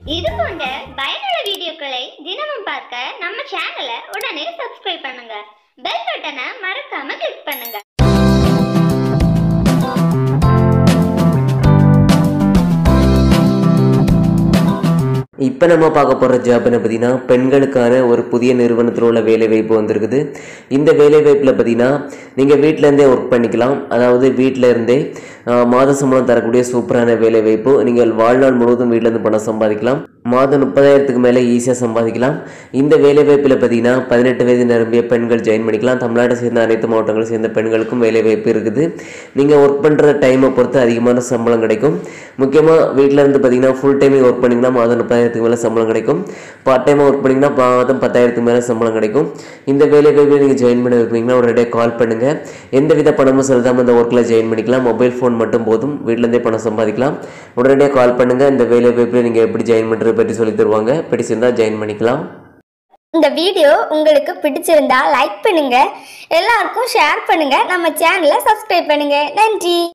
இது போன்ற பயனுள்ள வீடியோக்களை தினமும் பார்க்க நம்ம சேனலை உடனே சப்ஸ்கிரைப் பண்ணுங்க பெல் பட்டனை மறக்காம கிளிக் பண்ணுங்க இப்போ நம்ம பார்க்க போகிற ஜாப் என்ன பார்த்தீங்கன்னா பெண்களுக்கான ஒரு புதிய நிறுவனத்தில் உள்ள வேலை வாய்ப்பு வந்திருக்குது இந்த வேலை வாய்ப்பில் பார்த்தீங்கன்னா நீங்கள் வீட்டிலேருந்தே ஒர்க் பண்ணிக்கலாம் அதாவது வீட்டில் இருந்தே ஆஹ், மாத சம்பளம் தரக்கூடிய சூப்பரான வேலை வாய்ப்பு நீங்கள் வாழ்நாள் முழுவதும் வீட்டிலேருந்து பணம் சம்பாதிக்கலாம் மாதம் முப்பதாயிரத்துக்கு மேலே ஈஸியாக சம்பாதிக்கலாம் இந்த வேலை வாய்ப்பில் பார்த்தீங்கன்னா பதினெட்டு வயது நிரம்பிய பெண்கள் ஜாயின் பண்ணிக்கலாம் தமிழ்நாட்டை சேர்ந்த அனைத்து மாவட்டங்களை சேர்ந்த பெண்களுக்கும் வேலை வாய்ப்பு இருக்குது நீங்கள் ஒர்க் பண்ணுற டைமை பொறுத்து அதிகமான சம்பளம் கிடைக்கும் முக்கியமாக வீட்டில் இருந்து பார்த்தீங்கன்னா ஃபுல் டைமே ஒர்க் பண்ணிங்கன்னா மாதம் முப்பதாயிரத்துக்கு மேலே சம்பளம் கிடைக்கும் பார்ட் டைமாக ஒர்க் பண்ணிங்கன்னா மாதம் பத்தாயிரத்துக்கு மேலே சம்பளம் கிடைக்கும் இந்த வேலை வாய்ப்பில் நீங்கள் ஜாயின் பண்ண விரும்புனீங்கன்னா உடனடியாக கால் பண்ணுங்கள் எந்த வித பணமும் செலுத்தாமல் இந்த ஒர்க்கில் ஜாயின் பண்ணிக்கலாம் மொபைல் ஃபோன் மட்டும் போதும் வீட்டிலேருந்தே பணம் சம்பாதிக்கலாம் உடனடியாக கால் பண்ணுங்கள் இந்த வேலை வாய்ப்பில் நீங்கள் எப்படி ஜாயின் பண்ணுறது பற்றி சொல்லி தருவாங்க பிடிச்சிருந்தா ஜாயின் பண்ணிக்கலாம் இந்த வீடியோ உங்களுக்கு பிடிச்சிருந்தா லைக் பண்ணுங்க எல்லாருக்கும் ஷேர் பண்ணுங்க நம்ம சேனலை சப்ஸ்கிரைப் பண்ணுங்க நன்றி